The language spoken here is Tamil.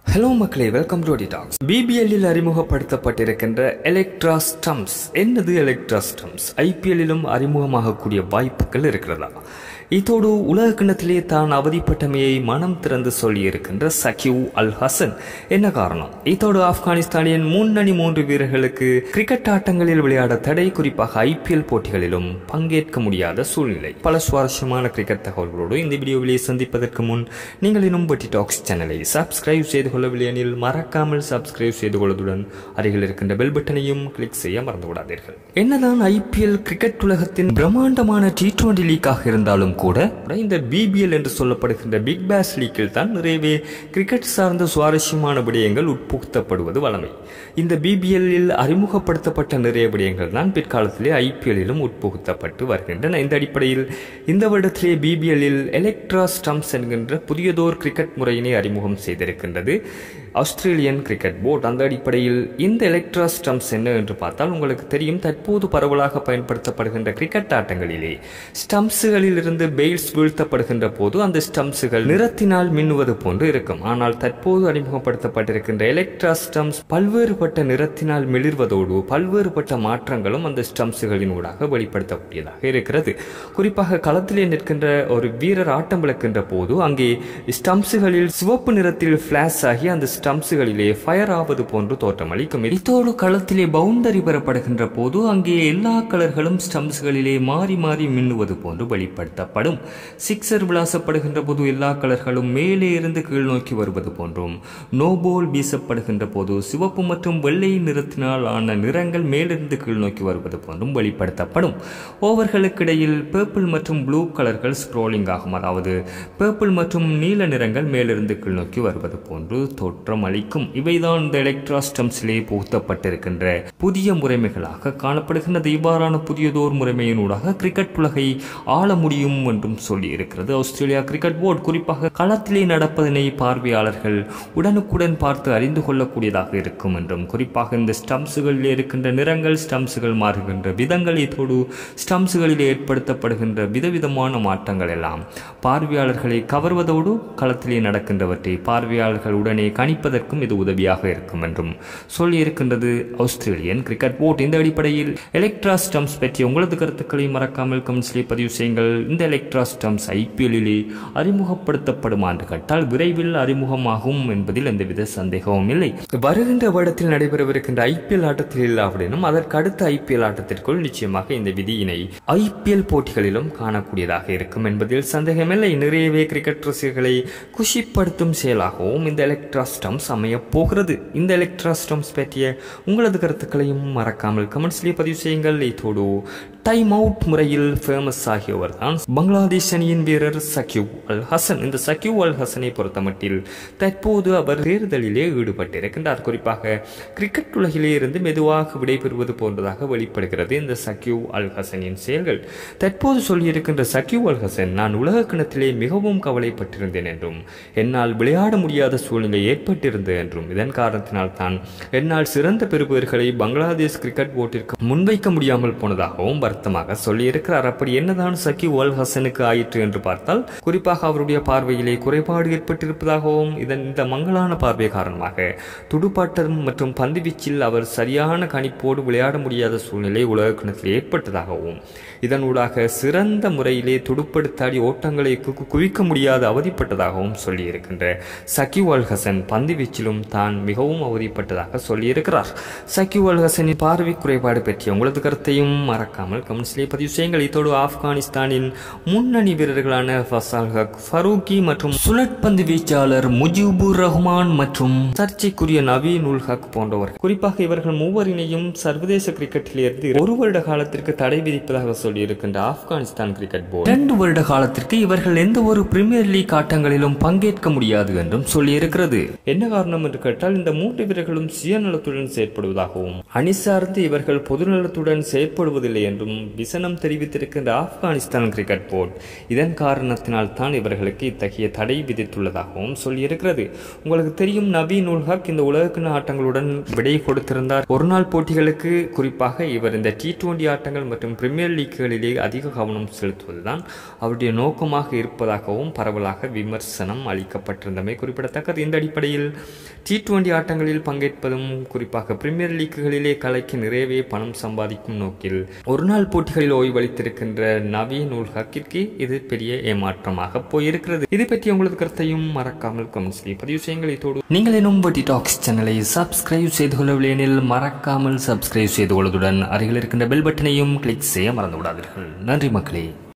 ஹலோ மக்களே வெல்கம் டு டாக்ஸ் பிபிஎல்லில் அறிமுகப்படுத்தப்பட்டிருக்கின்ற எலக்ட்ரா ஸ்டம்ப்ஸ் என்னது எலக்ட்ரா ஸ்டம்ப்ஸ் ஐபிஎல்லிலும் அறிமுகமாகக்கூடிய வாய்ப்புகள் இருக்கிறதா இதோடு உலக கிண்ணத்திலே தான் அவதிப்பட்டமையை மனம் திறந்து சொல்லியிருக்கின்ற சக்யூ அல் ஹசன் என்ன காரணம் இதோடு ஆப்கானிஸ்தானின் முன்னணி மூன்று வீரர்களுக்கு கிரிக்கெட் ஆட்டங்களில் விளையாட தடை குறிப்பாக ஐபிஎல் போட்டிகளிலும் பங்கேற்க முடியாத சூழ்நிலை பல சுவாரஸ்யமான கிரிக்கெட் தகவல்களோடு இந்த வீடியோவிலே சந்திப்பதற்கு முன் நீங்கள் இன்னும் பட்டி டாக்ஸ் சேனலை சப்ஸ்கிரைப் செய்து கொள்ளவில்லை எனில் மறக்காமல் சப்ஸ்கிரைப் செய்து கொள்வதுடன் அருகில் இருக்கின்ற பெல் பட்டனையும் கிளிக் செய்ய மறந்து விடாதீர்கள் என்னதான் ஐபிஎல் கிரிக்கெட் உலகத்தின் பிரம்மாண்டமான டி டுவெண்டி லீக்காக இருந்தாலும் கூட இந்த பிபிஎல் என்று சொல்லப்படுகின்ற பிக் பேஷ் லீக்கில் தான் நிறையவே கிரிக்கெட் சார்ந்த சுவாரஸ்யமான விடயங்கள் உட்புகுத்தப்படுவது வழமை இந்த பிபிஎல்லில் அறிமுகப்படுத்தப்பட்ட நிறைய விடயங்கள் தான் பிற்காலத்திலே ஐபிஎல்லிலும் உட்புகுத்தப்பட்டு வருகின்றன இந்த அடிப்படையில் இந்த வருடத்திலே பிபிஎல்லில் எலக்ட்ரா ஸ்டம்ப்ஸ் என்கின்ற புதியதோர் கிரிக்கெட் முறையினை அறிமுகம் செய்திருக்கின்றது ஆஸ்திரேலியன் கிரிக்கெட் போர்டு அந்த அடிப்படையில் இந்த எலக்ட்ரா ஸ்டம்ப்ஸ் என்ன என்று பார்த்தால் உங்களுக்கு தெரியும் தற்போது பரவலாக பயன்படுத்தப்படுகின்ற கிரிக்கெட் ஆட்டங்களிலே ஸ்டம்ப்ஸுகளில் இருந்து பெயில்ஸ் வீழ்த்தப்படுகின்ற போது அந்த ஸ்டம்ப்ஸுகள் நிறத்தினால் மின்னுவது போன்று இருக்கும் ஆனால் தற்போது அறிமுகப்படுத்தப்பட்டிருக்கின்ற எலக்ட்ரா ஸ்டம்ப்ஸ் பல்வேறுபட்ட நிறத்தினால் மிளிர்வதோடு பல்வேறுபட்ட மாற்றங்களும் அந்த ஸ்டம்ப்ஸுகளின் ஊடாக வெளிப்படுத்தக்கூடியதாக இருக்கிறது குறிப்பாக களத்திலே நிற்கின்ற ஒரு வீரர் ஆட்டம் விளக்கின்ற போது அங்கே ஸ்டம்ப்ஸுகளில் சிவப்பு நிறத்தில் பிளாஷ் ஆகி அந்த ஸ்டம்ப்ஸுகளிலே ஃபயர் ஆவது போன்று தோற்றமளிக்கும் இதோடு களத்திலே பவுண்டரி பெறப்படுகின்ற போது அங்கே எல்லா கலர்களும் ஸ்டம்ப்ஸ்களிலே மாறி மாறி மின்னுவது போன்று வெளிப்படுத்தப்படும் சிக்ஸர் விளாசப்படுகின்ற போது எல்லா கலர்களும் மேலே இருந்து கீழ் நோக்கி வருவது போன்றும் நோபோல் வீசப்படுகின்ற போது சிவப்பு மற்றும் வெள்ளை நிறத்தினால் ஆன நிறங்கள் மேலிருந்து கீழ் நோக்கி வருவது போன்றும் வெளிப்படுத்தப்படும் ஓவர்களுக்கிடையில் பேர்பிள் மற்றும் ப்ளூ கலர்கள் ஸ்க்ரோலிங் ஆகும் அதாவது பேர்பிள் மற்றும் நீல நிறங்கள் மேலிருந்து கீழ் நோக்கி வருவது போன்று தோற்றம் அளிக்கும் இவைதான் இந்த எலக்ட்ரா ஸ்டம்ஸிலே புகுத்தப்பட்டிருக்கின்ற புதிய முறைமைகளாக காணப்படுகின்றது இவ்வாறான புதியதோர் முறைமையினூடாக கிரிக்கெட் உலகை ஆள முடியும் என்றும் சொல்லி இருக்கிறது ஆஸ்திரேலியா கிரிக்கெட் போர்டு குறிப்பாக களத்திலே நடப்பதனை பார்வையாளர்கள் உடனுக்குடன் பார்த்து அறிந்து கொள்ளக்கூடியதாக இருக்கும் என்றும் குறிப்பாக இந்த ஸ்டம்ப்ஸுகளில் இருக்கின்ற நிறங்கள் ஸ்டம்ப்ஸுகள் மாறுகின்ற விதங்கள் இதோடு ஸ்டம்ப்ஸுகளில் ஏற்படுத்தப்படுகின்ற விதவிதமான மாற்றங்கள் எல்லாம் பார்வையாளர்களை கவர்வதோடு களத்திலே நடக்கின்றவற்றை பார்வையாளர்கள் உடனே கணிப்பதற்கும் இது உதவியாக இருக்கும் என்றும் சொல்லியிருக்கின்றது ஆஸ்திரேலியன் கிரிக்கெட் போர்ட் இந்த அடிப்படையில் எலக்ட்ரா ஸ்டம்ப்ஸ் பற்றிய உங்களது கருத்துக்களை மறக்காமல் கமெண்ட்ஸ்லேயே பதிவு செய்யுங்கள் இந்த எலக்ட்ரா ஸ்டம்ப்ஸ் ஐபிஎல்லிலே அறிமுகப்படுத்தப்படும் ஆண்டு கேட்டால் விரைவில் அறிமுகமாகும் என்பதில் எந்தவித சந்தேகமும் இல்லை வருகின்ற வருடத்தில் நடைபெறவிருக்கின்ற ஐபிஎல் ஆட்டத்தில் இல்லாவிடனும் அதற்கு அடுத்த ஐபிஎல் ஆட்டத்திற்குள் நிச்சயமாக இந்த விதியினை ஐபிஎல் போட்டிகளிலும் காணக்கூடியதாக இருக்கும் என்பதில் சந்தேகமில்லை நிறையவே கிரிக்கெட் ரசிகர்களை குஷிப்படுத்தும் செயலாகவும் இந்த எலக்ட்ரா ஸ்டம்ப்ஸ் அமைய போகிறது இந்த எலக்ட்ரா ஸ்டம்ப்ஸ் பற்றிய உங்களது கருத்துக்களையும் மறக்காமல் கமெண்ட்ஸ்லேயே பதிவு செய்யுங்கள் இதோடு டைம் அவுட் முறையில் ஃபேமஸ் ஆகியவர் தான் பங்களாதேஷ் அணியின் வீரர் சக்யூ அல் ஹசன் இந்த சக்யூ அல் ஹசனை பொறுத்தமட்டில் தற்போது அவர் தேர்தலிலே ஈடுபட்டிருக்கின்றார் குறிப்பாக கிரிக்கெட் உலகிலே இருந்து மெதுவாக விடைபெறுவது போன்றதாக வெளிப்படுகிறது இந்த சக்யூ அல் ஹசனின் செயல்கள் தற்போது சொல்லியிருக்கின்ற சக்யூ அல் ஹசன் நான் உலக கிணத்திலே மிகவும் கவலைப்பட்டிருந்தேன் என்றும் என்னால் விளையாட முடியாத சூழ்நிலை ஏற்பட்டிருந்தது என்றும் இதன் காரணத்தினால் தான் என்னால் சிறந்த பெறுபவர்களை பங்களாதேஷ் கிரிக்கெட் போர்ட்டிற்கு முன்வைக்க முடியாமல் போனதாகவும் வருத்தமாக சொல்லியிருக்கிறார் அப்படி என்னதான் சக்கி ஒல் ஹசனுக்கு ஆயிற்று என்று பார்த்தால் குறிப்பாக அவருடைய பார்வையிலே குறைபாடு ஏற்பட்டிருப்பதாகவும் இதன் இந்த மங்களான பார்வை காரணமாக துடுப்பாட்டம் மற்றும் பந்துவீச்சில் அவர் சரியான கணிப்போடு விளையாட முடியாத சூழ்நிலை உலக கிணத்தில் ஏற்பட்டதாகவும் இதனூடாக சிறந்த முறையிலே துடுப்படுத்தாடி ஓட்டங்களை குவிக்க முடியாது அவதிப்பட்டதாகவும் சொல்லியிருக்கின்ற சக்கி அல் ஹசன் பந்துவீச்சிலும் தான் மிகவும் அவதிப்பட்டதாக சொல்லியிருக்கிறார் சக்கி அல் ஹசனின் பார்வை குறைபாடு பற்றிய உங்களது கருத்தையும் மறக்காமல் கமெண்ட்ஸ்லேயே பதிவு செய்யுங்கள் இதோடு ஆப்கானிஸ்தானின் முன்னணி வீரர்களான ஃபசால் ஹக் ஃபரூக்கி மற்றும் சுழற்பந்து வீச்சாளர் முஜிபுர் ரஹ்மான் மற்றும் சர்ச்சைக்குரிய நவீன் உல் ஹக் போன்றவர் குறிப்பாக இவர்கள் மூவரினையும் சர்வதேச கிரிக்கெட்டிலிருந்து ஒரு வருட காலத்திற்கு தடை விதிப்பதாக சொல்லியிருக்கின்ற ஆப்கானிஸ்தான் கிரிக்கெட் போர்டு இரண்டு வருட காலத்திற்கு இவர்கள் எந்த ஒரு பிரீமியர் லீக் ஆட்டங்களிலும் பங்கேற்க முடியாது என்றும் சொல்லியிருக்கிறது என்ன காரணம் என்று கேட்டால் இந்த மூன்று வீரர்களும் சுயநலத்துடன் செயற்படுவதாகவும் அணி சார்ந்து இவர்கள் பொதுநலத்துடன் செயற்படுவதில்லை என்றும் என்றும் விசனம் தெரிவித்திருக்கின்ற ஆப்கானிஸ்தான் கிரிக்கெட் போர்ட் இதன் காரணத்தினால் தான் இவர்களுக்கு இத்தகைய தடை விதித்துள்ளதாகவும் சொல்லியிருக்கிறது உங்களுக்கு தெரியும் நபீன் உல் ஹக் இந்த உலகக்கிண ஆட்டங்களுடன் விடை கொடுத்திருந்தார் ஒரு நாள் போட்டிகளுக்கு குறிப்பாக இவர் இந்த டி டுவெண்டி ஆட்டங்கள் மற்றும் பிரீமியர் லீக்குகளிலே அதிக கவனம் செலுத்துவதுதான் அவருடைய நோக்கமாக இருப்பதாகவும் பரவலாக விமர்சனம் அளிக்கப்பட்டிருந்தமை குறிப்பிடத்தக்கது இந்த அடிப்படையில் டி டுவெண்டி ஆட்டங்களில் பங்கேற்பதும் குறிப்பாக பிரீமியர் லீக்குகளிலே கலைக்கு நிறையவே பணம் சம்பாதிக்கும் நோக்கில் ஒரு நாள் போட்டிகளில் ஓய்வளித்திருக்கின்ற நவீன் உல் ஹக்கிற்கு இது பெரிய ஏமாற்றமாக போயிருக்கிறது இது பற்றி உங்களது கருத்தையும் மறக்காமல் கமெண்ட்ஸ்லேயே பதிவு செய்யுங்கள் இதோடு நீங்கள் எனும் வட்டி டாக்ஸ் சேனலை சப்ஸ்கிரைப் செய்து கொள்ளவில்லை எனில் மறக்காமல் சப்ஸ்கிரைப் செய்து கொள்வதுடன் அருகில் இருக்கின்ற பெல் பட்டனையும் கிளிக் செய்ய மறந்து விடாதீர்கள் நன்றி மக்களே